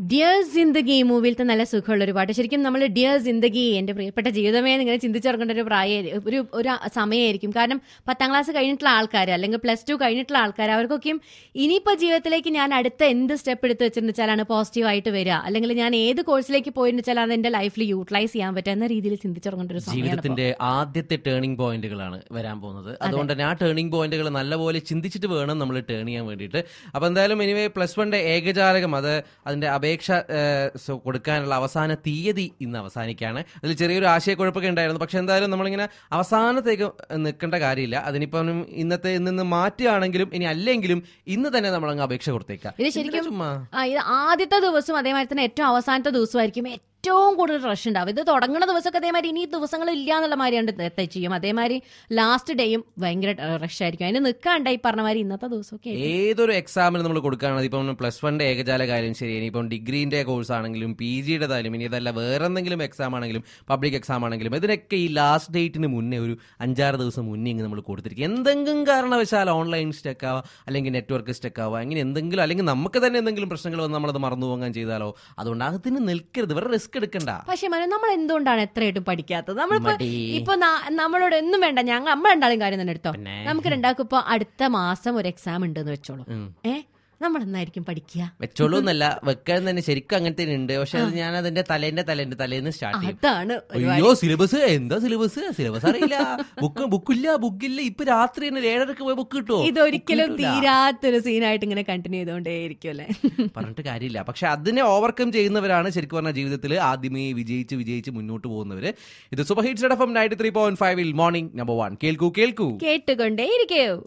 Dear ജിന്ദഗി മൂവിലത്തെ നല്ല സുഖമുള്ള ഒരു പാട്ട് ശരിക്കും നമ്മൾ ഡിയർ ജിന്ദഗി എന്റെ പ്രിയപ്പെട്ട ജീവിതമേ എന്നിങ്ങനെ ചിന്തിച്ചിറങ്ങേണ്ട ഒരു പ്രായ ഒരു ഒരു സമയമായിരിക്കും കാരണം പത്താം ക്ലാസ് കഴിഞ്ഞിട്ടുള്ള ആൾക്കാർ അല്ലെങ്കിൽ പ്ലസ് ടു കഴിഞ്ഞിട്ടുള്ള ആൾക്കാർ അവർക്കൊക്കെയും ഇനിയിപ്പോൾ ജീവിതത്തിലേക്ക് ഞാൻ അടുത്ത എന്ത് സ്റ്റെപ്പ് എടുത്ത് വെച്ചിട്ടുണ്ടെച്ചാലാണ് പോസിറ്റീവ് ആയിട്ട് വരിക അല്ലെങ്കിൽ ഞാൻ ഏത് കോഴ്സിലേക്ക് പോയിട്ടുണ്ടെച്ചാൽ അത് എന്റെ ലൈഫിൽ യൂട്ടിലൈസ് ചെയ്യാൻ പറ്റുക എന്ന രീതിയിൽ ചിന്തിച്ചിറങ്ങേണ്ട ഒരു സമയമാണ് ഇപ്പൊ. ജീവിതത്തിന്റെ ആദ്യത്തെ ടേണിംഗ് പോയിന്റുകളാണ് വരാൻ പോകുന്നത് അതുകൊണ്ട് തന്നെ ആ ടേണിംഗ് പോയിന്റുകൾ നല്ലപോലെ ചിന്തിച്ചിട്ട് വേണം നമ്മൾ ടേൺ ചെയ്യാൻ വേണ്ടിയിട്ട് അപ്പൊ എന്തായാലും എനിവേ പ്ലസ് വണ്ടെ ഏകജാലകം അത് അതിന്റെ അപേക്ഷ ഏഹ്, സോ- കൊടുക്കാനുള്ള അവസാന തീയതി ഇന്ന് അവസാനിക്കുകയാണ് അതിൽ ചെറിയൊരു ആശയക്കുഴപ്പമൊക്കെ ഉണ്ടായിരുന്നു പക്ഷെ എന്തായാലും നമ്മളിങ്ങനെ അവസാനത്തേക്ക് നിൽക്കേണ്ട കാര്യമില്ല അതിനിപ്പം ഇന്നത്തെ ഇന്ന് മാറ്റുകയാണെങ്കിലും ഇനി അല്ലെങ്കിലും ഇന്ന് തന്നെ നമ്മളങ്ങ് അപേക്ഷ കൊടുത്തേക്കാം ഇത് ശരിക്കും എന്തിനാ ചുമ്മാ ആ, ഇത് ആദ്യത്തെ ദിവസം അതേമാതിരി തന്നെ ഏറ്റവും അവസാനത്തെ ദിവസമായിരിക്കും ഏറ്റവും കൂടുതൽ റഷ് ഉണ്ടാവും ഇത് തുടങ്ങുന്ന ദിവസമൊക്കെ അതേമാതിരി ഇനി ദിവസങ്ങൾ ഇല്ല എന്നുള്ള മാതിരിയാണ് എത്തി ചെയ്യും അതേമാതിരി ലാസ്റ്റ് ഡേയും ഭയങ്കര റഷ് ആയിരിക്കും അതിന് നിൽക്കാണ്ടായി പറഞ്ഞ മാതിരി ഇന്നത്തെ ദിവസമൊക്കെ ആയിരിക്കും. ഏതൊരു എക്സാമിന് നമ്മൾ കൊടുക്കുകയാണെങ്കിൽ ഇപ്പം പ്ലസ് വണ്ടെ ഏകജാല കാര്യം ശരി ഇനിയിപ്പം ഡിഗ്രീന്റെ കോഴ്സ് ആണെങ്കിലും പി ജിയുടേതായാലും ഇനി ഇതല്ല വേറെ എന്തെങ്കിലും എക്സാം ആണെങ്കിലും പബ്ലിക് എക്സാം ആണെങ്കിലും ഇതിനൊക്കെ ഈ ലാസ്റ്റ് ഡേറ്റിന് മുന്നേ ഒരു അഞ്ചാറ് ദിവസം മുന്നേ ഇങ്ങ് നമ്മൾ കൊടുത്തിരിക്കും എന്തെങ്കിലും കാരണവശാൽ ഓൺലൈൻ സ്റ്റക്ക് ആവുക അല്ലെങ്കിൽ നെറ്റ്വർക്ക് സ്റ്റക്ക് ആവുക അങ്ങനെ എന്തെങ്കിലും അല്ലെങ്കിൽ നമുക്ക് തന്നെ എന്തെങ്കിലും പ്രശ്നങ്ങൾ വന്ന് നമ്മളത് മറന്നു പോകാൻ ചെയ്താലോ അതുകൊണ്ട് അതിന് നിൽക്കരുത് വേറെ റിസ്ക് എടുക്കണ്ട പക്ഷെ മനു നമ്മൾ എന്തുകൊണ്ടാണ് എത്രയായിട്ടും പഠിക്കാത്തത് നമ്മളിപ്പോ മടി. ഇപ്പൊ നാ- നമ്മളോട് ഒന്നും വേണ്ട ഞങ്ങൾ നമ്മൾ രണ്ടാളും കാര്യം തന്നെ എടുത്തോ പിന്നെ? നമുക്ക് രണ്ടാൾക്കും ഇപ്പൊ അടുത്ത മാസം ഒരു എക്സാം ഉണ്ടെന്ന് വെച്ചോളൂ ഉം. ഏ നമ്മൾ എന്നായിരിക്കും പഠിക്കുക വെച്ചോളൂ എന്നല്ല വെക്കാൻ തന്നെ ശരിക്കും അങ്ങനത്തെ ഉണ്ട് പക്ഷെ അത് ഞാൻ അതിന്റെ തലേന്റെ തലേന്റെ തലേന്ന് സ്റ്റാർട്ട് ചെയ്യും അതാണ് പരിപാടി. അയ്യോ സിലബസ് എന്താ സിലബസ് സിലബസ് അറിയില്ല ബുക്ക് ബുക്കില്ല ബുക്കില്ല ഇപ്പൊ രാത്രി തന്നെ ഒരു ഏഴരക്ക് പോയി ബുക്ക് കിട്ടുമോ ഇതൊരിക്കലും തീരാത്തൊരു സീനായിട്ട് ഇങ്ങനെ കണ്ടിന്യൂ ചെയ്തുകൊണ്ടേയിരിക്കും അല്ലേ പറഞ്ഞിട്ട് കാര്യമില്ല പക്ഷെ അതിനെ ഓവർകം ചെയ്യുന്നവരാണ് ശരിക്കും പറഞ്ഞ ജീവിതത്തിൽ ആദ്യമേ വിജയിച്ച് വിജയിച്ച് മുന്നോട്ട് പോകുന്നവര് ഇത് super hits F M ninety three point ഫൈവിൽ മോർണിംഗ് നമ്പർ വൺ കേൾക്കൂ കേൾക്കൂ കേട്ടുകൊണ്ടേയിരിക്കൂ